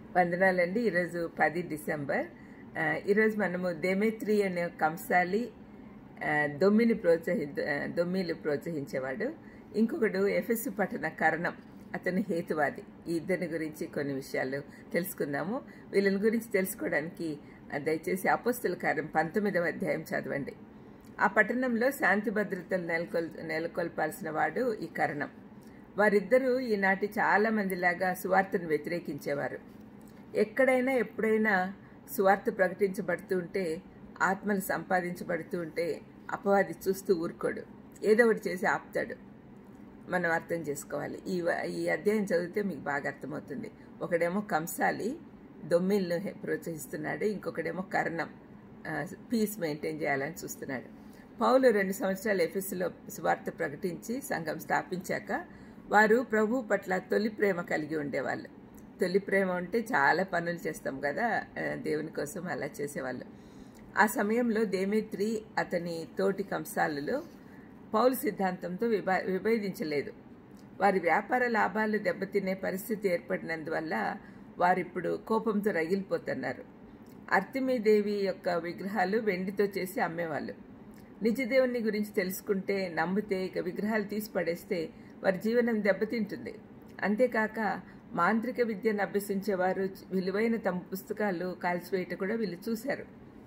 వందనాలండి ఈరోజు పది డిసెంబర్ ఆ, ఈరోజు మనము దేమేత్రి అనే కంసాలి ఆ, దొమ్మిని ప్రోత్సహి ఆ, దొమ్మిలు ప్రోత్సహించేవాడు ఇంకొకడు ఎఫెస్ పట్టణ కరణం అతని హేతువాది ఈ ఇద్దరిని గురించి కొన్ని విషయాలు తెలుసుకుందాము వీళ్ళని గురించి తెలుసుకోవడానికి ఆ, దయచేసి అపోస్తుల కార్యం పంతొమ్మిదవ అధ్యాయం చదవండి ఆ పట్టణంలో శాంతి భద్రతలు నెలకొల్ నెలకొల్పాల్సిన వాడు ఈ కరణం వారిద్దరూ ఈనాటి చాలా మందిలాగా సువార్తను వ్యతిరేకించేవారు ఎక్కడైనా ఎప్పుడైనా సువార్త ప్రకటించబడుతూ ఉంటే ఆత్మలు సంపాదించబడుతూ ఉంటే అపవాది చూస్తూ ఊరుకోడు ఏదో ఒకటి చేసి ఆపుతాడు మనం అర్థం చేసుకోవాలి ఈ వ- ఈ అధ్యాయం చదివితే మీకు బాగా అర్థమవుతుంది ఒకడేమో కంసాలి దొమ్మిల్ను హె- ప్రోత్సహిస్తున్నాడు ఇంకొకడేమో కర్ణం ఆ, పీస్ మెయింటైన్ చేయాలని చూస్తున్నాడు పౌలు రెండు సంవత్సరాలు ఎఫెస్లో సువార్త ప్రకటించి సంఘం స్థాపించాక వారు ప్రభు పట్ల తొలి ప్రేమ కలిగి ఉండేవాళ్ళు తొలి ప్రేమ ఉంటే చాలా పనులు చేస్తాం కదా ఆ, దేవుని కోసం అలా చేసేవాళ్ళు ఆ సమయంలో దేమేత్రి అతని తోటి కంసాలులు పౌలు సిద్ధాంతంతో విభా విభేదించలేదు వారి వ్యాపార లాభాలు దెబ్బతినే పరిస్థితి ఏర్పడినందువల్ల వారిప్పుడు కోపంతో రగిలిపోతున్నారు అర్తిమీదేవి యొక్క విగ్రహాలు వెండితో చేసి అమ్మేవాళ్ళు నిజదేవుని గురించి తెలుసుకుంటే నమ్మితే ఇక విగ్రహాలు తీసి పడేస్తే వారి జీవనం దెబ్బతింటుంది అంతేకాక మాంత్రిక విద్యను అభ్యసించేవారు విలువైన తమ పుస్తకాలు కాల్చివేయట కూడా వీళ్ళు చూశారు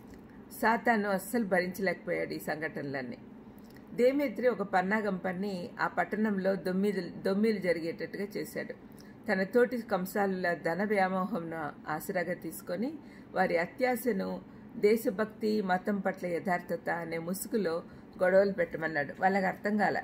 సాతాను అస్సలు భరించలేకపోయాడు ఈ సంఘటనలన్నీ దేమేత్రి ఒక పన్నాగం పన్ని ఆ పట్టణంలో దొమ్మిది దొమ్మిలు జరిగేటట్టుగా చేశాడు తన తోటి కంసాలుల ధన వ్యామోహంను ఆసరాగా తీసుకొని వారి అత్యాశను దేశభక్తి మతం పట్ల యథార్థత అనే ముసుగులో గొడవలు పెట్టమన్నాడు వాళ్ళకి అర్థం కాల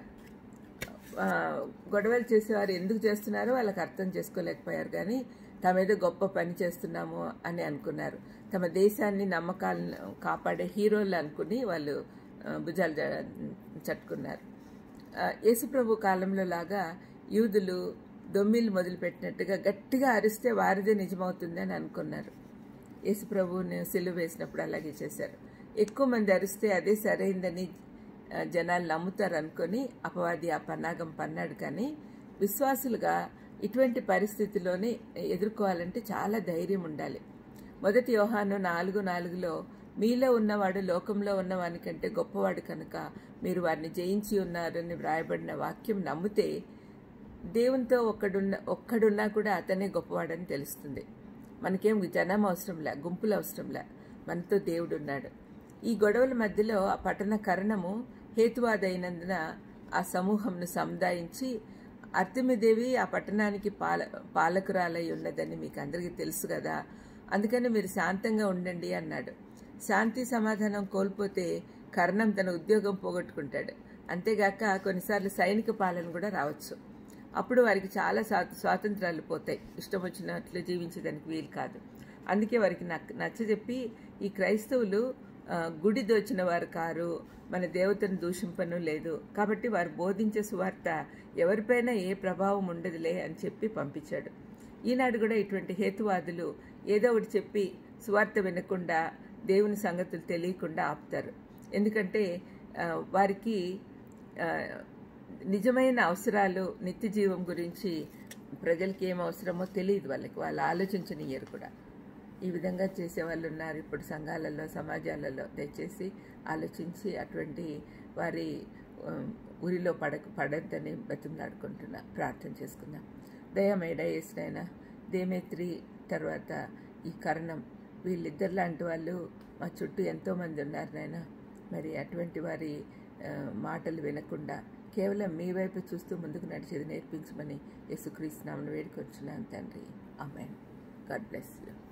ఆ, గొడవలు చేసేవారు ఎందుకు చేస్తున్నారో వాళ్ళకి అర్థం చేసుకోలేకపోయారు కానీ తమేదో గొప్ప పని చేస్తున్నాము అని అనుకున్నారు తమ దేశాన్ని నమ్మకాలను కాపాడే హీరోలు అనుకుని వాళ్ళు ఆ, భుజాలు జ- చట్టుకున్నారు ఆ, యేసుప్రభు కాలంలో లాగా యూదులు దొమ్మిలు మొదలుపెట్టినట్టుగా గట్టిగా అరిస్తే వారిదే నిజమవుతుంది అని అనుకున్నారు యేసుప్రభుని సిలువ వేసినప్పుడు అలాగే చేశారు ఎక్కువ మంది అరిస్తే అదే సరైందని ఆ, జనాలు నమ్ముతారు అనుకొని అపవాది ఆ పన్నాగం పన్నాడు కానీ విశ్వాసులుగా ఇటువంటి పరిస్థితిలోనే ఎదుర్కోవాలంటే చాలా ధైర్యం ఉండాలి మొదటి యోహాను నాలుగు నాలుగులో మీలో ఉన్నవాడు లోకంలో ఉన్నవానికంటే గొప్పవాడు కనుక మీరు వారిని జయించి ఉన్నారని వ్రాయబడిన వాక్యం నమ్మితే దేవునితో ఒక్కడున్న ఒక్కడున్నా కూడా అతనే గొప్పవాడని తెలుస్తుంది మనకేం జనం అవసరంలే గుంపులు అవసరంలే మనతో దేవుడు ఉన్నాడు ఈ గొడవల మధ్యలో ఆ పట్టణ కరణము హేతువాదైనందున ఆ సమూహంను సముదాయించి అర్తిమిదేవి ఆ పట్టణానికి పాల పాలకురాలై ఉన్నదని మీకు అందరికీ తెలుసు కదా అందుకని మీరు శాంతంగా ఉండండి అన్నాడు శాంతి సమాధానం కోల్పోతే కర్ణం తన ఉద్యోగం పోగొట్టుకుంటాడు అంతేగాక కొన్నిసార్లు సైనిక పాలన కూడా రావచ్చు అప్పుడు వారికి చాలా స్వా- స్వాతంత్రాలు పోతాయి ఇష్టం వచ్చినట్లు జీవించడానికి వీలు కాదు అందుకే వారికి నచ్చ నచ్చజెప్పి ఈ క్రైస్తవులు ఆ, గుడి దోచిన వారు కారు మన దేవతను దూషింపను లేదు కాబట్టి వారు బోధించే సువార్త ఎవరిపైనా ఏ ప్రభావం ఉండదులే అని చెప్పి పంపించాడు ఈనాడు కూడా ఇటువంటి హేతువాదులు ఏదో ఒకటి చెప్పి సువార్త వినకుండా దేవుని సంగతులు తెలియకుండా ఆపుతారు ఎందుకంటే ఆ, వారికి ఆ, నిజమైన అవసరాలు నిత్య జీవం గురించి ప్రజలకి ఏం అవసరమో తెలియదు వాళ్ళకి వాళ్ళు ఆలోచించనియ్యరు కూడా ఈ విధంగా చేసే వాళ్ళు ఉన్నారు ఇప్పుడు సంఘాలలో సమాజాలలో దయచేసి ఆలోచించి అటువంటి వారి ఉమ్, ఊరిలో పడక పడద్దని బతిమలాడుకుంటున్నా ప్రార్థన చేసుకుందాం దయమేడ వేసినైనా దేమేత్రి తర్వాత ఈ కరణం వీళ్ళిద్దరు లాంటి వాళ్ళు మా చుట్టూ ఎంతోమంది ఉన్నారు నాయన మరి అటువంటి వారి ఆ, మాటలు వినకుండా కేవలం మీ వైపు చూస్తూ ముందుకు నడిచేది నేర్పించమని యేసుక్రీస్తు నామను వేడుకొచ్చున్నాను తండ్రి అమ్మాయి గాడ్ బ్లెస్ యూ